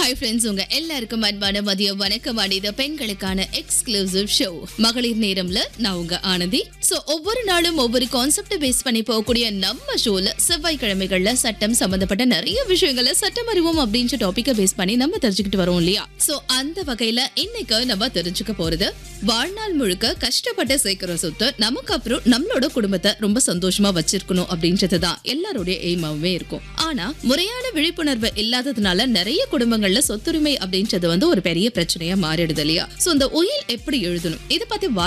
hi friends உங்க எல்லாருக்கும் அன்பான மதிய வணக்கம் இது பெண்களுக்கான எக்ஸ்க்ளூசிவ் ஷோ மகளிர் நேரம்ல நான் உங்க ஆனந்தி சோ ஒவ்வொரு நாளும் ஒவ்வொரு கான்செப்ட் பேஸ் பண்ணி போகக்கூடிய நம்ம ஷோல செவ்வாய்க்கிழமைகள்ல சட்டம் சம்பந்தப்பட்ட நிறைய விஷயங்களை சட்டம் அறிவோம் அப்படின்ற டாபிக்க பேஸ் பண்ணி நம்ம தெரிஞ்சுக்கிட்டு வரோம் இல்லையா சோ அந்த வகையில இன்னைக்கு நம்ம தெரிஞ்சுக்க போறது வாழ்நாள் முழுக்க கஷ்டப்பட்டு சேர்க்கிற சொத்து நமக்கு அப்புறம் நம்மளோட குடும்பத்தை ரொம்ப சந்தோஷமா வச்சிருக்கணும் அப்படின்றது தான் எல்லாருடைய எய்மாவே இருக்கும் ஆனா முறையான விழிப்புணர்வு இல்லாததுனால நிறைய குடும்பங்கள்ல சொத்துரிமை அப்படின்றது வந்து ஒரு பெரிய பிரச்சனையா மாறிடுது இல்லையா சோ இந்த உயில் எப்படி எழுதணும் இதை பத்தி